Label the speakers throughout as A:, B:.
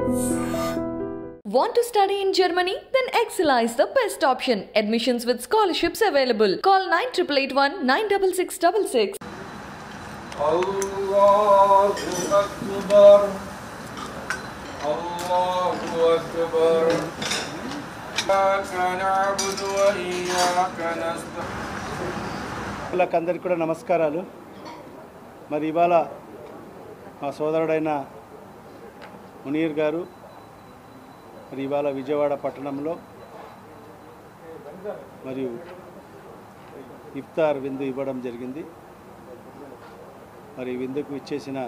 A: Want to study in Germany? Then Excella is the best option. Admissions with scholarships available. Call 9881 96666.
B: الله أكبر الله أكبر إياك نعبد وإياك نستعين
C: అందరికీ కూడా నమస్కారాలు మరి ఇవాళ మా సోదరుడైన మునీర్ గారు మరి ఇవాళ విజయవాడ పట్టణంలో మరియు ఇఫ్తార్ విందు ఇవ్వడం జరిగింది మరి విందుకు ఇచ్చేసిన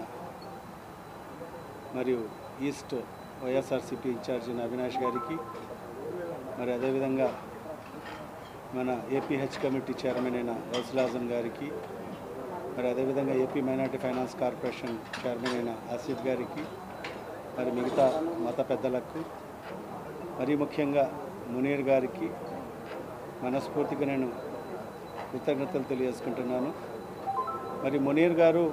C: మరియు ఈస్ట్ వైఎస్ఆర్సిపి ఇన్ఛార్జిన అవినాష్ గారికి మరి అదేవిధంగా మన ఏపీహెచ్ కమిటీ చైర్మన్ అయిన గౌసులాజం గారికి మరి అదేవిధంగా AP minority finance corporation chairman అయిన ఆసిఫ్ గారికి మరి మిగతా మత పెద్దలకు మరీ ముఖ్యంగా మునీర్ గారికి మనస్ఫూర్తిగా నేను కృతజ్ఞతలు తెలియజేసుకుంటున్నాను మరి మునీర్ గారు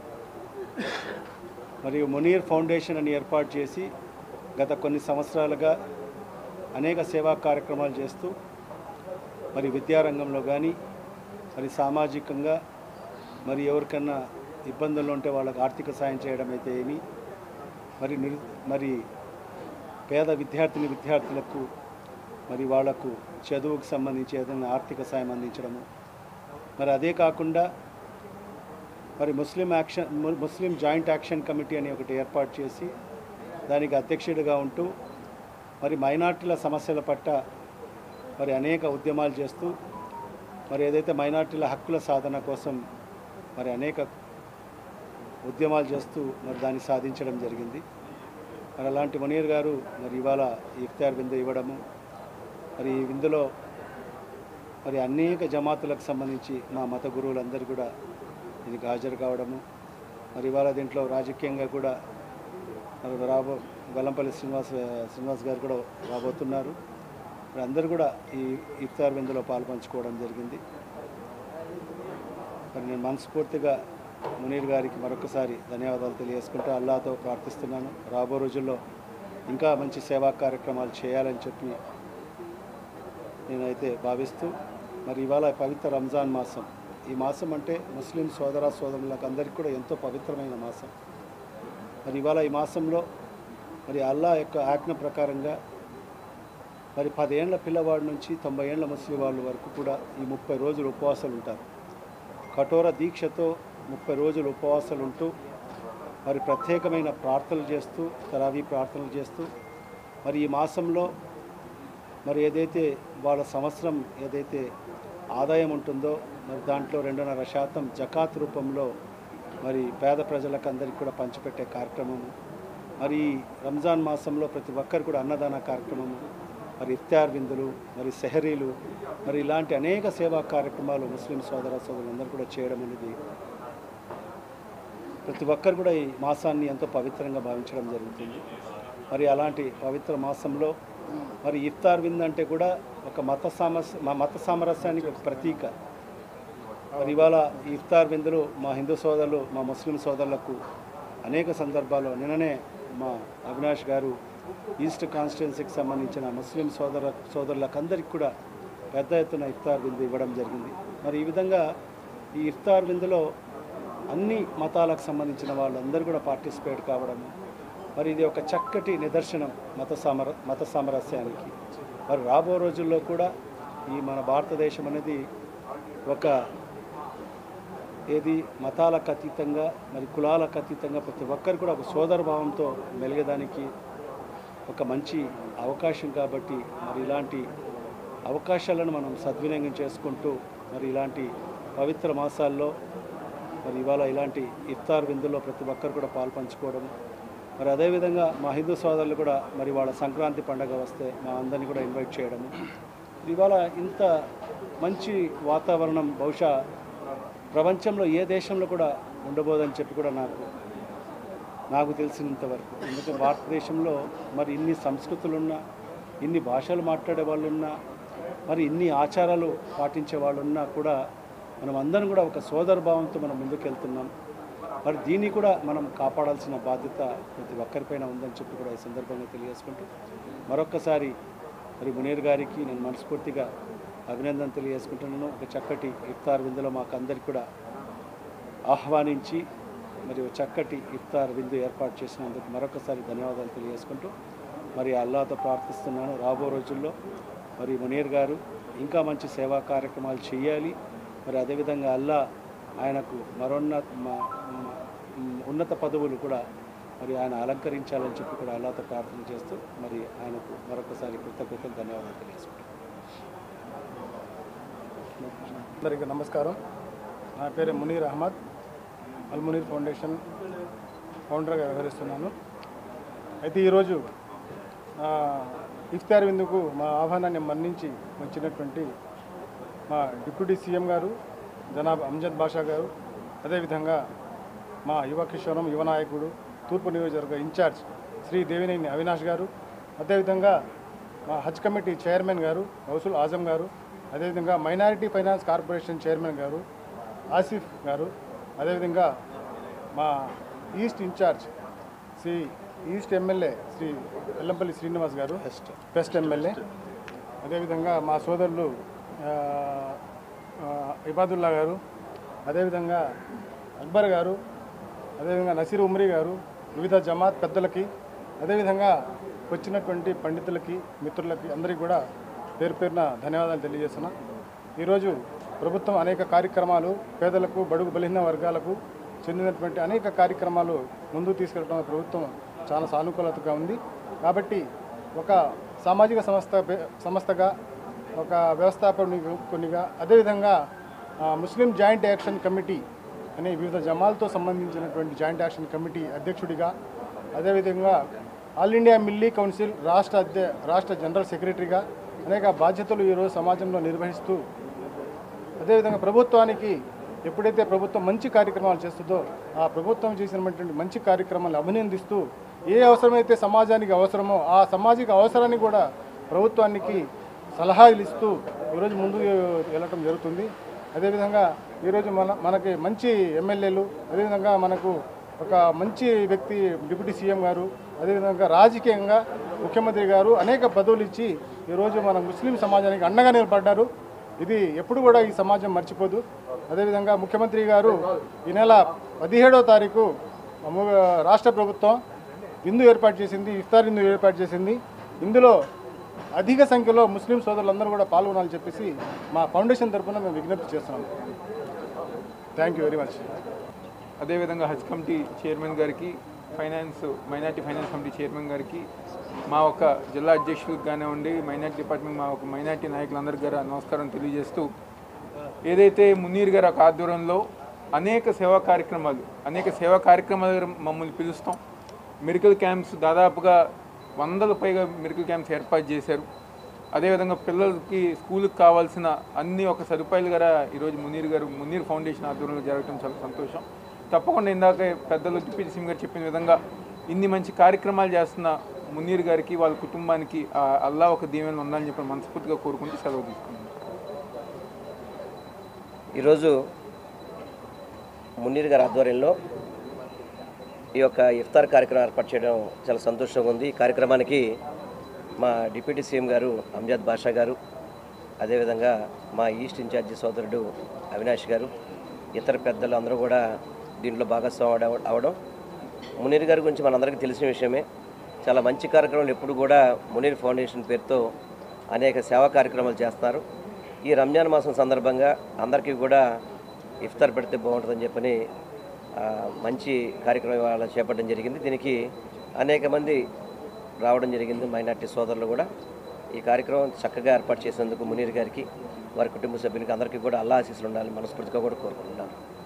C: మరియు మునీర్ ఫౌండేషన్ అని ఏర్పాటు చేసి గత కొన్ని సంవత్సరాలుగా అనేక సేవా కార్యక్రమాలు చేస్తూ మరి విద్యారంగంలో కానీ మరి సామాజికంగా మరి ఎవరికన్నా ఇబ్బందులు ఉంటే వాళ్ళకి ఆర్థిక సాయం చేయడం అయితే ఏమి మరి నిరు మరి పేద విద్యార్థిని విద్యార్థులకు మరి వాళ్లకు చదువుకు సంబంధించి ఏదైనా ఆర్థిక సాయం అందించడము మరి అదే కాకుండా మరి ముస్లిం యాక్షన్ ము- ముస్లిం జాయింట్ యాక్షన్ కమిటీ అని ఒకటి ఏర్పాటు చేసి దానికి అధ్యక్షుడిగా ఉంటూ మరి మైనార్టీల సమస్యల పట్ల మరి అనేక ఉద్యమాలు చేస్తూ మరి ఏదైతే మైనార్టీల హక్కుల సాధన కోసం మరి అనేక ఉద్యమాలు చేస్తూ మరి దాన్ని సాధించడం జరిగింది మరి అలాంటి మునీర్ గారు మరి ఇవాళ ఈ ఇఫ్తార్ విందు ఇవ్వడము మరి ఈ విందులో మరి అనేక జమాతులకు సంబంధించి మా మత గురువులందరూ కూడా దీనికి హాజరు కావడము మరి ఇవాళ దీంట్లో రాజకీయంగా కూడా మరి రాబో వెల్లంపల్లి శ్రీనివాస్ శ్రీనివాస్ గారు కూడా రాబోతున్నారు మరి అందరూ కూడా ఈ ఇఫ్తార్ విందులో పాల్పంచుకోవడం జరిగింది మరి నేను మనస్ఫూర్తిగా మునీర్ గారికి మరొకసారి ధన్యవాదాలు తెలియజేసుకుంటూ అల్లాతో ప్రార్థిస్తున్నాను రాబో రోజుల్లో ఇంకా మంచి సేవా కార్యక్రమాలు చేయాలని చెప్పి నేనైతే భావిస్తూ మరి ఇవాళ పవిత్ర రంజాన్ మాసం ఈ మాసం అంటే ముస్లిం సోదర సోదరులకు అందరికీ కూడా ఎంతో పవిత్రమైన మాసం మరి ఇవాళ ఈ మాసంలో మరి అల్లా యొక్క ఆజ్ఞ ప్రకారంగా మరి పదేళ్ల పిల్లవాడి నుంచి తొంభై ఏళ్ల ముస్లిం వాళ్ళ వరకు కూడా ఈ ముప్పై రోజులు ఉపవాసాలు ఉంటారు కఠోర దీక్షతో ముప్పై రోజులు ఉపవాసాలు ఉంటూ మరి ప్రత్యేకమైన ప్రార్థనలు చేస్తూ తరావీ ప్రార్థనలు చేస్తూ మరి ఈ మాసంలో మరి ఏదైతే వాళ్ళ సంవత్సరం ఏదైతే ఆదాయం ఉంటుందో మరి దాంట్లో రెండున్నర శాతం జకాత్ రూపంలో మరి పేద ప్రజలకు అందరికీ కూడా పంచిపెట్టే కార్యక్రమము మరి ఈ రంజాన్ మాసంలో ప్రతి ఒక్కరు కూడా అన్నదాన కార్యక్రమము మరి ఇఫ్తార్ విందులు మరి సెహరీలు మరి ఇలాంటి అనేక సేవా కార్యక్రమాలు ముస్లిం సోదర సోదరులందరూ కూడా చేయడం అనేది ప్రతి ఒక్కరు కూడా ఈ మాసాన్ని ఎంతో పవిత్రంగా భావించడం జరుగుతుంది మరి అలాంటి పవిత్ర మాసంలో మరి ఇఫ్తార్ విందు అంటే కూడా ఒక మత సామస్ మా మత సామరస్యానికి ఒక ప్రతీక మరి ఇవాళ ఈ ఇఫ్తార్ విందులు మా హిందూ సోదరులు మా ముస్లిం సోదరులకు అనేక సందర్భాల్లో నిన్ననే మా అవినాష్ గారు ఈస్ట్ కాన్స్టిట్యున్సీకి సంబంధించిన ముస్లిం సోదర సోదరులకు అందరికీ కూడా పెద్ద ఎత్తున ఇఫ్తార్ విందు ఇవ్వడం జరిగింది మరి ఈ విధంగా ఈ ఇఫ్తార్ విందులో అన్ని మతాలకు సంబంధించిన వాళ్ళందరూ కూడా పార్టిసిపేట్ కావడము మరి ఇది ఒక చక్కటి నిదర్శనం మత సామర మత సామరస్యానికి మరి రాబో రోజుల్లో కూడా ఈ మన భారతదేశం అనేది ఒక ఏది మతాలకు అతీతంగా మరి కులాలకు అతీతంగా ప్రతి ఒక్కరు కూడా ఒక సోదర భావంతో మెలిగేదానికి ఒక మంచి అవకాశం కాబట్టి మరి ఇలాంటి అవకాశాలను మనం సద్వినియోగం చేసుకుంటూ మరి ఇలాంటి పవిత్ర మాసాల్లో మరి ఇవాళ ఇలాంటి ఇఫ్తార్ విందుల్లో ప్రతి ఒక్కరు కూడా పాల్పంచుకోవడం మరి అదేవిధంగా మా హిందూ సోదరులు కూడా మరి వాళ్ళ సంక్రాంతి పండగ వస్తే మా అందరినీ కూడా ఇన్వైట్ చేయడము ఇవాళ ఇంత మంచి వాతావరణం బహుశా ప్రపంచంలో ఏ దేశంలో కూడా ఉండబోదని చెప్పి కూడా నాకు నాకు తెలిసినంత వరకు ఎందుకంటే భారతదేశంలో మరి ఇన్ని సంస్కృతులున్నా ఇన్ని భాషలు మాట్లాడే వాళ్ళు ఉన్నా మరి ఇన్ని ఆచారాలు పాటించే వాళ్ళు ఉన్నా కూడా మనం అందరం కూడా ఒక సోదర భావంతో మనం ముందుకెళ్తున్నాం మరి దీన్ని కూడా మనం కాపాడాల్సిన బాధ్యత ప్రతి ఒక్కరిపైన ఉందని చెప్పి కూడా ఈ సందర్భంగా తెలియజేసుకుంటూ మరొక్కసారి మరి మునీర్ గారికి నేను మనస్ఫూర్తిగా అభినందన తెలియజేసుకుంటున్నాను ఒక చక్కటి ఇఫ్తార్ విందులో మాకు అందరికి కూడా ఆహ్వానించి మరి ఒక చక్కటి ఇఫ్తార్ విందు ఏర్పాటు చేసినందుకు మరొకసారి ధన్యవాదాలు తెలియజేసుకుంటూ మరి అల్లాతో ప్రార్థిస్తున్నాను రాబో రోజుల్లో మరి మునీర్ గారు ఇంకా మంచి సేవా కార్యక్రమాలు చేయాలి మరి అదేవిధంగా అల్లా ఆయనకు మరోన్నత మ- మ- ఉన్నత పదవులు కూడా మరి ఆయన అలంకరించాలని చెప్పి కూడా అల్లాతో ప్రార్థన చేస్తూ మరి ఆయనకు మరొకసారి కృతజ్ఞతలు ధన్యవాదాలు తెలియజేసుకుంటాను
D: అందరికీ నమస్కారం నా పేరు మునీర్ అహ్మద్ అల్ మునీర్ ఫౌండేషన్ ఫౌండర్గా వ్యవహరిస్తున్నాను అయితే ఈరోజు ఆ, ఇఫ్తార్ విందుకు మా ఆహ్వానాన్ని మన్నించి వచ్చినటువంటి మా డిప్యూటీ సీఎం గారు జనాబ్ అమ్జద్ బాషా గారు అదేవిధంగా మా యువ కిషోరం యువ నాయకుడు తూర్పు నియోజకవర్గ ఇన్ఛార్జ్ శ్రీ దేవినేని అవినాష్ గారు అదేవిధంగా మా హజ్ కమిటీ చైర్మన్ గారు గౌసుల్ ఆజం గారు అదేవిధంగా మైనారిటీ ఫైనాన్స్ కార్పొరేషన్ చైర్మన్ గారు ఆసిఫ్ గారు అదేవిధంగా మా east incharge Shri east MLA Shri Vellampalli Srinivas గారు బెస్ట్ ఎమ్మెల్యే అదేవిధంగా మా సోదరులు ఆ, ఆ, ఇబాదుల్లా గారు అదేవిధంగా అక్బర్ గారు అదేవిధంగా నసీర్ ఉమ్రీ గారు వివిధ జమాత్ పెద్దలకి అదేవిధంగా వచ్చినటువంటి పండితులకి మిత్రులకి అందరికీ కూడా పేరు పేరున ధన్యవాదాలు తెలియజేస్తున్నా ఈరోజు ప్రభుత్వం అనేక కార్యక్రమాలు పేదలకు బడుగు బలహీన వర్గాలకు చెందినటువంటి అనేక కార్యక్రమాలు ముందుకు తీసుకెళ్ళడం ప్రభుత్వం చాలా సానుకూలతగా ఉంది కాబట్టి ఒక సామాజిక సంస్థ సంస్థగా ఒక వ్యవస్థాపకునిగా అదేవిధంగా ఆ, ముస్లిం జాయింట్ యాక్షన్ కమిటీ అనే వివిధ జమాలతో సంబంధించినటువంటి జాయింట్ యాక్షన్ కమిటీ అధ్యక్షుడిగా అదేవిధంగా ఆల్ ఇండియా మిల్లీ కౌన్సిల్ రాష్ట్ర అధ్య రాష్ట్ర జనరల్ సెక్రటరీగా అనేక బాధ్యతలు ఈరోజు సమాజంలో నిర్వహిస్తూ అదేవిధంగా ప్రభుత్వానికి ఎప్పుడైతే ప్రభుత్వం మంచి కార్యక్రమాలు చేస్తుందో ఆ ప్రభుత్వం చేసినటువంటి మంచి కార్యక్రమాలను అభినందిస్తూ ఏ అవసరమైతే సమాజానికి అవసరమో ఆ సామాజిక అవసరాన్ని కూడా ప్రభుత్వానికి సలహాలు ఇస్తూ ఈరోజు ముందు వెళ్ళటం జరుగుతుంది అదేవిధంగా ఈరోజు మన మనకి మంచి ఎమ్మెల్యేలు అదేవిధంగా మనకు ఒక మంచి వ్యక్తి డిప్యూటీ సీఎం గారు అదేవిధంగా రాజకీయంగా ముఖ్యమంత్రి గారు అనేక పదవులు ఇచ్చి ఈరోజు మన ముస్లిం సమాజానికి అండగా నిలబడ్డారు ఇది ఎప్పుడు కూడా ఈ సమాజం మర్చిపోదు అదేవిధంగా ముఖ్యమంత్రి గారు ఈ నెల పదిహేడో తారీఖు ము- రాష్ట్ర ప్రభుత్వం విందు ఏర్పాటు చేసింది ఇఫ్తార్ విందు ఏర్పాటు చేసింది ఇందులో అధిక సంఖ్యలో ముస్లిం సోదరులందరూ కూడా పాల్గొనాలని చెప్పేసి మా ఫౌండేషన్ తరఫున మేము విజ్ఞప్తి చేస్తున్నాం థ్యాంక్ యూ వెరీ మచ్
B: అదేవిధంగా హజ్ కమిటీ చైర్మన్ గారికి finance minority finance committee chairman గారికి మా ఒక జిల్లా అధ్యక్షులకు కానివ్వండి మైనార్టీ డిపార్ట్మెంట్ మా ఒక మైనార్టీ నాయకులందరికీ గారు నమస్కారం తెలియజేస్తూ ఏదైతే మునీర్ గారి ఒక ఆధ్వర్యంలో అనేక సేవా కార్యక్రమాలు అనేక సేవా కార్యక్రమాలు దగ్గర మమ్మల్ని పిలుస్తాం మెడికల్ క్యాంప్స్ దాదాపుగా వందల పైగా మెడికల్ క్యాంప్స్ ఏర్పాటు చేశారు అదేవిధంగా పిల్లలకి స్కూల్కి కావాల్సిన అన్ని ఒక సదుపాయాలు గారా ఈరోజు మునీర్ గారు మునీర్ ఫౌండేషన్ ఆధ్వర్యంలో జరగడం చాలా సంతోషం తప్పకుండా ఇందాక పెద్దలు డిప్యూటీ సీఎం గారు చెప్పిన విధంగా ఇన్ని మంచి కార్యక్రమాలు చేస్తున్న మునీర్ గారికి వాళ్ళ కుటుంబానికి ఆ అల్లా ఒక దీవెనలు ఉండాలని చెప్పి మనస్ఫూర్తిగా కోరుకుంటూ సెలవు తీసుకున్నాను
E: ఈరోజు మున్నీర్ గారి ఆధ్వర్యంలో ఈ యొక్క ఇఫ్తార్ కార్యక్రమం ఏర్పాటు చేయడం చాలా సంతోషంగా ఉంది ఈ కార్యక్రమానికి మా డిప్యూటీ సీఎం గారు అంజాద్ బాషా గారు అదేవిధంగా మా ఈస్ట్ ఇన్ఛార్జి సోదరుడు అవినాష్ గారు ఇతర పెద్దలు అందరూ కూడా దీంట్లో భాగస్వామి అవ- అవడం మునీర్ గారి గురించి మనందరికీ తెలిసిన విషయమే చాలా మంచి కార్యక్రమాలు ఎప్పుడు కూడా మునీర్ ఫౌండేషన్ పేరుతో అనేక సేవా కార్యక్రమాలు చేస్తారు ఈ రంజాన్ మాసం సందర్భంగా అందరికీ కూడా ఇఫ్తార్ పెడితే బాగుంటుందని చెప్పని ఆ, మంచి కార్యక్రమం ఇవాళ చేపట్టడం జరిగింది దీనికి అనేక మంది రావడం జరిగింది మైనార్టీ సోదరులు కూడా ఈ కార్యక్రమం చక్కగా ఏర్పాటు చేసేందుకు మునీర్ గారికి వారి కుటుంబ సభ్యులకి అందరికీ కూడా అల్లా ఆశీస్సులు ఉండాలని మనస్ఫూర్తిగా కూడా కోరుకుంటున్నాను